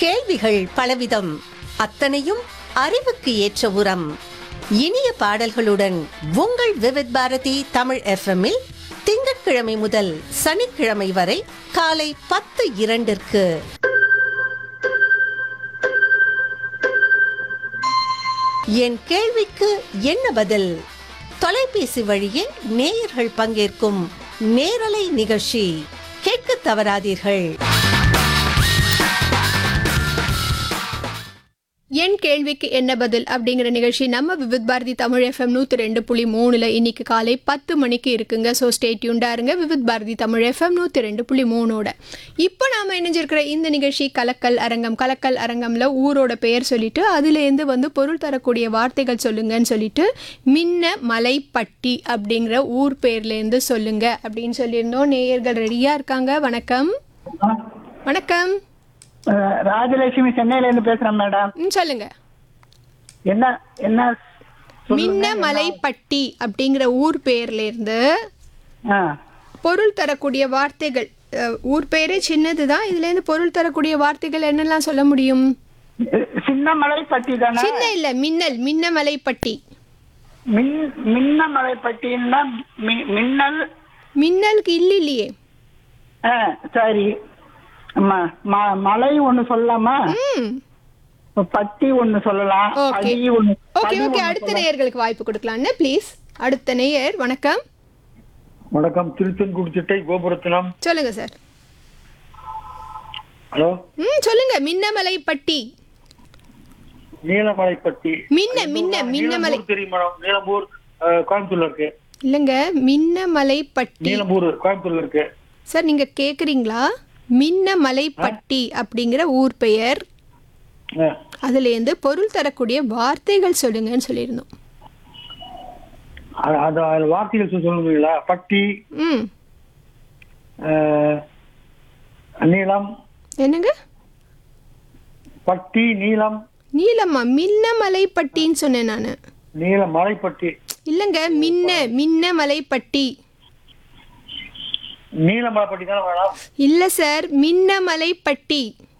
கேள்விகள் பலவிதம் அத்தனையும் அறிவுக்கு ஏற்ற உரம் இனிய பாடல்களுடன் உங்கள் விவித் பாரதி தமிழ் எஃப்எம்மில் திங்கட்கிழமை முதல் சனிக்கிழமை வரை காலை பத்து இரண்டிற்கு என் கேள்விக்கு என்ன பதில் தொலைபேசி வழியே நேயர்கள் பங்கேற்கும் நேரலை நிகழ்ச்சி கேட்க தவறாதீர்கள் என் கேள்விக்கு என்ன பதில் அப்படிங்கிற நிகழ்ச்சி நம்ம விவித் பாரதி தமிழ் எஃப்எம் நூற்றி ரெண்டு புள்ளி மூணுல இன்னைக்கு காலை பத்து மணிக்கு இருக்குங்க ஸோ ஸ்டேட்யூண்டா இருங்க விவித் பாரதி தமிழ் எஃப்எம் நூற்றி ரெண்டு புள்ளி மூணோட இப்போ நாம இணைஞ்சிருக்கிற இந்த நிகழ்ச்சி கலக்கல் அரங்கம் கலக்கல் அரங்கம்ல ஊரோட பெயர் சொல்லிட்டு அதுலேருந்து வந்து பொருள் தரக்கூடிய வார்த்தைகள் சொல்லுங்கன்னு சொல்லிட்டு மின்ன மலைப்பட்டி அப்படிங்கிற ஊர் பேர்லேருந்து சொல்லுங்க அப்படின்னு சொல்லியிருந்தோம் நேயர்கள் ரெடியா இருக்காங்க வணக்கம் வணக்கம் அஹ் ராஜலட்சுமி சென்னையில இருந்து பேசுறேன் மேடம் ம் சொல்லுங்க என்ன என்ன மின்னமலைப்பட்டி அப்படிங்கிற ஊர் பேர்ல இருந்து ஆ, பொருள் தரக்கூடிய வார்த்தைகள் அஹ், ஊர் பேரே சின்னதுதான் இதுல இருந்து பொருள் தரக்கூடிய வார்த்தைகள் என்னெல்லாம் சொல்ல முடியும் சின்னமலை பட்டி தானே சின்ன இல்ல மின்னல் மின்னமலைப்பட்டி மின் மின்னமலை பட்டின்னா மி- மின்னல் மின்னலுக்கு இல்ல இல்லையே ஆ, சரி ம- ம- மலை ஒண்ணு சொல்லலாமா ம் பட்டி ஒண்ணு சொல்லலாம் ஓகே படி ஒண்ணு ஓகே படி ஓகே ஒண்ணு அடுத்த சொல்லலாம். நேயர்களுக்கு வாய்ப்பு கொடுக்கலாம்னு ப்ளீஸ் அடுத்த நேயர் வணக்கம் வணக்கம் திருச்செங்கோடு சிட்டை கோபுரத்தினம் சொல்லுங்க சார் ஹலோ ம் சொல்லுங்க மின்னமலைப்பட்டி நீலமலைப்பட்டி மின்ன மின்ன மின்னமலை நீலம்பூர் தெரியும் மேடம் நீலம்பூர் அஹ், கோயம்புத்தூர்ல இருக்கு இல்லைங்க மின்னமலைப்பட்டி நீலம்பூர் கோயம்புத்தூர்ல இருக்கு சார் நீங்க கேக்குறீங்களா மின்னமலைப்பட்டி அப்படிங்கிற ஊர் பெயர் அஹ், அதுலேருந்து பொருள் தரக்கூடிய வார்த்தைகள் சொல்லுங்கன்னு சொல்லியிருந்தோம் அது அது அதுல வார்த்தைகள் சொல்ல சொல்லுவீங்களா பட்டி ம் அஹ், நீலம் என்னங்க பட்டி நீலம் நீலம்மா மின்னமலைப்பட்டின்னு சொன்னேன் நான் நீல மலைப்பட்டி இல்லைங்க மின்ன மின்னமலைப்பட்டி நீலமலைப்பட்டி தானே மேடம் இல்லை சார் மின்னமலைப்பட்டி